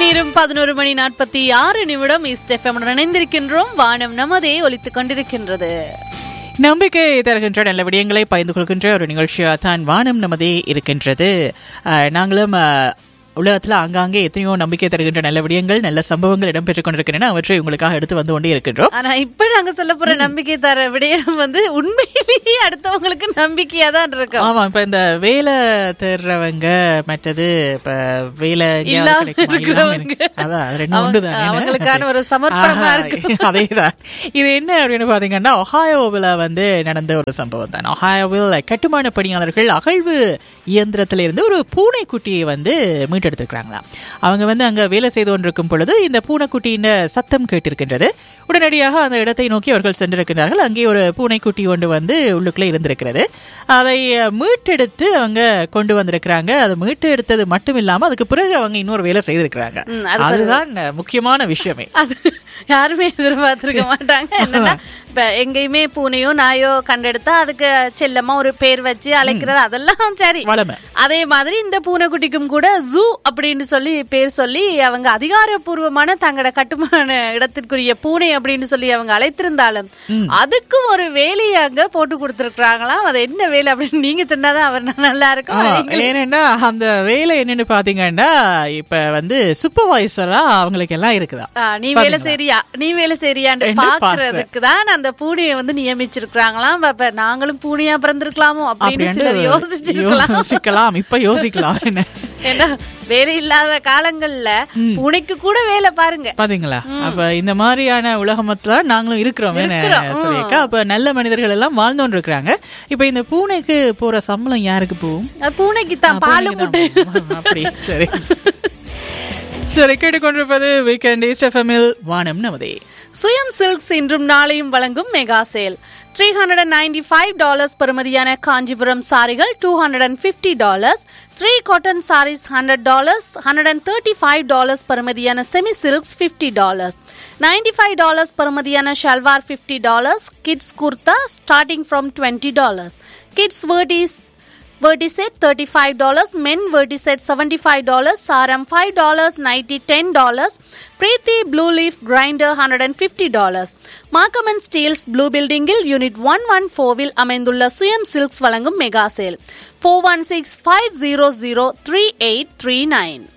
நேரம் பதினோரு மணி நாற்பத்தி ஆறு நிமிடம் இஸ்டெஃபமுடன் இணைந்திருக்கின்றோம் வானம் நமதே ஒலித்துக் கொண்டிருக்கின்றது நம்பிக்கை தருகின்ற நல்ல விடயங்களை பகிர்ந்து கொள்கின்ற ஒரு நிகழ்ச்சியாக தான் வானம் நமதே இருக்கின்றது அஹ், நாங்களும் அஹ், உலகத்துல ஆங்காங்கே எத்தனையோ நம்பிக்கை தருகின்ற நல்ல விடயங்கள் நல்ல சம்பவங்கள் இடம்பெற்றுக் கொண்டிருக்கின்றன அவற்றை உங்களுக்காக எடுத்து வந்து கொண்டே இருக்கின்றோம் ஆனா இப்ப நாங்க சொல்ல போற நம்பிக்கை தர விடயம் வந்து உண்மையிலேயே அடுத்தவங்களுக்கு நம்பிக்கையா தான் இருக்கும் ஆமா இப்ப இந்த வேலை தேடுறவங்க மற்றது இப்ப வேலை எங்கேயாவது இல்லாம கிடைக்குமா? இல்லாம இருக்கிறவங்க. இருக்கு. அதான் அது ரெண்டும் அவங்க- ஒண்ணுதானே? அவங்களுக்கான ஒரு சமர்ப்பணமா ஆஹா, இருக்கு. அதேதான் இது என்ன அப்படின்னு பாத்தீங்கன்னா ஒஹாயோவில் வந்து நடந்த ஒரு சம்பவம் தான் ஒஹாயோவில் கட்டுமான பணியாளர்கள் அகழ்வு இயந்திரத்தில இருந்து ஒரு பூனைக்குட்டியை வந்து மீட்டெடுத்திருக்கிறாங்களாம் அவங்க வந்து அங்க வேலை செய்து கொண்டிருக்கும் பொழுது இந்த பூனைக்குட்டியின் சத்தம் கேட்டிருக்கின்றது உடனடியாக அந்த இடத்தை நோக்கி அவர்கள் சென்றிருக்கிறார்கள் அங்கே ஒரு பூனைக்குட்டி ஒன்று வந்து உள்ளுக்குள்ளே இருந்திருக்கிறது அதை மீட்டெடுத்து அவங்க கொண்டு வந்திருக்கிறாங்க அதை மீட்டு எடுத்தது மட்டும் இல்லாம அதுக்கு பிறகு அவங்க இன்னொரு வேலை செய்திருக்கிறாங்க ம், அது அதுதான் முக்கியமான விஷயமே அது யாருமே எதிர்பார்த்திருக்க மாட்டாங்க என்னன்னா இப்ப எங்கேயுமே பூனையோ நாயோ கண்டெடுத்தா அதுக்கு செல்லமா ஒரு பேர் வச்சு அழைக்கிறது அதெல்லாம் சரி வளமை அதே மாதிரி இந்த பூனைக்குட்டிக்கும் கூட ஜூ அப்படின்னு சொல்லி பேர் சொல்லி அவங்க அதிகாரப்பூர்வமான தங்களோட கட்டுமான இடத்திற்குரிய பூனை அப்படின்னு சொல்லி அவங்க அழைத்திருந்தாலும் அதுக்கும் ஒரு வேலையை அங்க போட்டு கொடுத்துருக்காங்களாம் அது என்ன வேலை அப்படின்னு நீங்க சொன்னாதான் அவர் நல்லா இருக்கும் ஆமா, அது எங்களுக்கு- ஏனென்னா அந்த வேலை என்னன்னு பாத்தீங்கன்னா இப்ப வந்து சூப்பர்வைசரா அவங்களுக்கு எல்லாம் இருக்குதா ஆ, நீ வேலை செய்றியா நீ வேலை செய்றியான்னு என்று பாக்குறதுக்கு தான் அந்த பூனையை வந்து நியமிச்சிருக்காங்களாம் அப்ப நாங்களும் பூனையா பிறந்திருக்கலாமோ அப்படின்னு சிலர் அப்படின்னு யோசிச்சிருக்கலாம் யோசிக்கலாம் இப்ப யோசிக்கலாம் என்ன ஏன்னா வேலை இல்லாத காலங்கள்ல பூனைக்கு கூட வேலை பாருங்க பாத்தீங்களா அப்ப இந்த மாதிரியான உலகமத்துல நாங்களும் இருக்கிறோம் என்ன சொல்லியிருக்கா அப்ப நல்ல மனிதர்கள் எல்லாம் வாழ்ந்தோண்டு இருக்கிறாங்க இப்ப இந்த பூனைக்கு போற சம்பளம் யாருக்கு போகும் அது பூனைக்கு தான் பால் முட்டு பூனைக்குதான். அப்படி சரி சரி கேட்டுக்கொண்டிருப்பது வீக்கெண்ட் ஈஸ்ட் எஃப்எம்மில் வானம் நமதே சுயம் சில்க்ஸ் இன்றும் நாளையும் வழங்கும் mega sale three hundred and ninety five dollars பெறுமதியான காஞ்சிபுரம் சாரிகள் two hundred and fifty dollars three cotton saris hundred dollars hundred and thirty five dollars பெறுமதியான semi silks fifty dollars ninety five dollars பெறுமதியான salwar fifty dollars kids kurta starting from twenty dollars kids வேர்டிஸ் Vertiset $35, men Vertiset $75, Saram $5, Nighty $10, Preeti Blue Leaf Grinder $150. Markham and Steels Blue Building இல் unit one one ஃபோவில் அமைந்துள்ள Suyam silks வழங்கும் mega sale four one six five zero zero three eight three nine